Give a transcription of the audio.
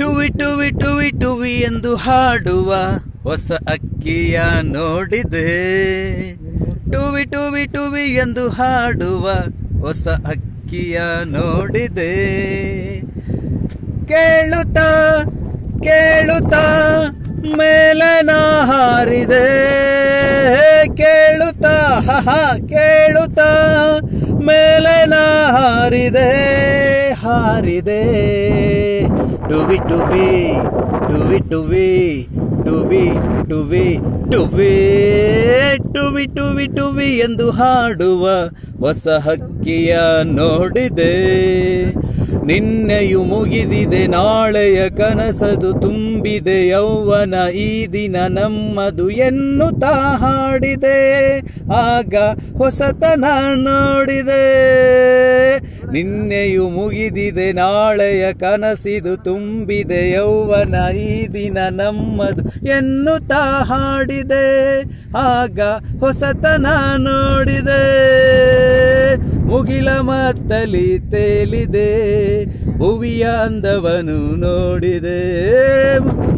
ಟುವಿ ಟುವಿ ಟುವಿ ಟುವಿ ಎಂದು ಹಾಡುವ ಹೊಸ ಅಕ್ಕಿಯ ನೋಡಿದೆ ಟುವಿ ಟುವಿ ಟುವಿ ಎಂದು ಹಾಡುವ ಹೊಸ ಅಕ್ಕಿಯ ನೋಡಿದೆ ಕೇಳುತ್ತಾ ಕೇಳುತ್ತಾ ಮೇಲನ ಹಾರಿದೆ ಕೇಳುತ್ತಾ ಹಹ ಕೇಳುತ್ತಾ ಮೇಲನ ಹಾರಿದೆ ಹಾರಿದೆ ಟುವಿ ಟುವಿ ಟುವಿ ಟುವಿ ಟುವಿ ಟುವಿ ಟುವಿ ಟುವಿ ಟುವಿ ಟುವಿ ಎಂದು ಹಾಡುವ ಹೊಸ ಹಕ್ಕಿಯ ನೋಡಿದೆ ನಿನ್ನೆಯು ಮುಗಿದಿದೆ ನಾಳೆಯ ಕನಸದು ತುಂಬಿದೆ ಯೌವನ ಈ ದಿನ ನಮ್ಮದು ಎನ್ನುತ್ತಾ ಹಾಡಿದೆ ಆಗ ಹೊಸತನ ನೋಡಿದೆ ನಿನ್ನೆಯು ಮುಗಿದಿದೆ ನಾಳೆಯ ಕನಸಿದು ತುಂಬಿದೆ ಯೌವನ ಈ ದಿನ ನಮ್ಮದು ಎನ್ನುತ್ತಾ ಹಾಡಿದೆ ಆಗ ಹೊಸತನ ನೋಡಿದೆ ಮುಗಿಲ ಮತ್ತಲಿ ತೇಲಿದೆ ಭುವಿಯ ಅಂದವನು ನೋಡಿದೆ